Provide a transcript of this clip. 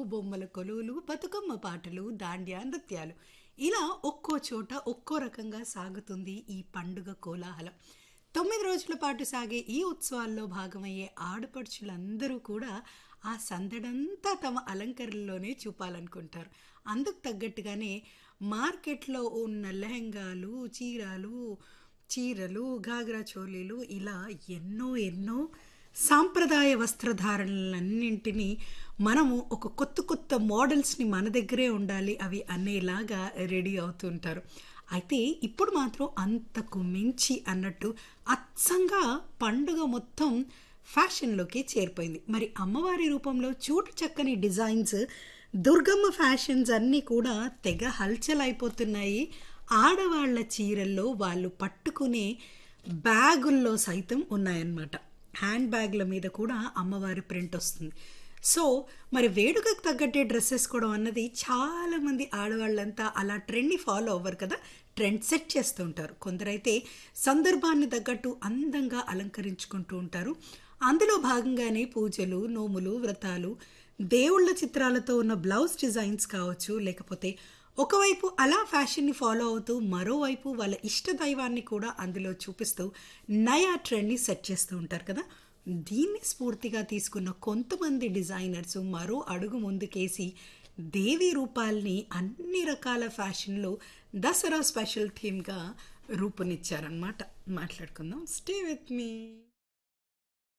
బొమ్మల కొలువులు బతుకమ్మ పాటలు దాండ్యా నృత్యాలు ఇలా ఒక్కో చోట ఒక్కో రకంగా సాగుతుంది ఈ పండుగ కోలాహలం తొమ్మిది రోజుల పాటు సాగే ఈ ఉత్సవాల్లో భాగమయ్యే ఆడపడుచులందరూ కూడా ఆ సందడంతా తమ అలంకరణలోనే చూపాలనుకుంటారు అందుకు తగ్గట్టుగానే మార్కెట్లో ఉన్న లెహంగాలు చీరాలు చీరలు గాగ్రా చోలీలు ఇలా ఎన్నో ఎన్నో సాంప్రదాయ వస్త్రధారణలన్నింటినీ మనము ఒక కొత్త కొత్త మోడల్స్ని మన దగ్గరే ఉండాలి అవి అనేలాగా రెడీ అవుతుంటారు అయితే ఇప్పుడు మాత్రం అంతకు మించి అన్నట్టు అచ్చంగా పండుగ మొత్తం ఫ్యాషన్లోకి చేరిపోయింది మరి అమ్మవారి రూపంలో చూటు చక్కని డిజైన్స్ దుర్గమ్మ ఫ్యాషన్స్ అన్నీ కూడా తెగ హల్చల్ అయిపోతున్నాయి ఆడవాళ్ల చీరల్లో వాళ్ళు పట్టుకునే బ్యాగుల్లో సైతం ఉన్నాయన్నమాట హ్యాండ్ బ్యాగ్ల మీద కూడా అమ్మవారి ప్రింట్ వస్తుంది సో మరి వేడుకకు తగ్గట్టే డ్రెస్ వేసుకోవడం అన్నది చాలామంది ఆడవాళ్ళంతా అలా ట్రెండ్ని ఫాలో అవ్వరు కదా ట్రెండ్ సెట్ చేస్తూ ఉంటారు కొందరైతే సందర్భాన్ని తగ్గట్టు అందంగా అలంకరించుకుంటూ ఉంటారు అందులో భాగంగానే పూజలు నోములు వ్రతాలు దేవుళ్ళ చిత్రాలతో ఉన్న బ్లౌజ్ డిజైన్స్ కావచ్చు లేకపోతే ఒకవైపు అలా ఫ్యాషన్ని ఫాలో అవుతూ మరోవైపు వాళ్ళ ఇష్ట దైవాన్ని కూడా అందులో చూపిస్తూ నయా ట్రెండ్ని సెట్ చేస్తూ ఉంటారు కదా దీన్ని స్ఫూర్తిగా తీసుకున్న కొంతమంది డిజైనర్స్ మరో అడుగు ముందుకేసి దేవి రూపాల్ని అన్ని రకాల ఫ్యాషన్లో దసరా స్పెషల్ థీమ్గా రూపొనిచ్చారనమాట మాట్లాడుకుందాం స్టే విత్ మీ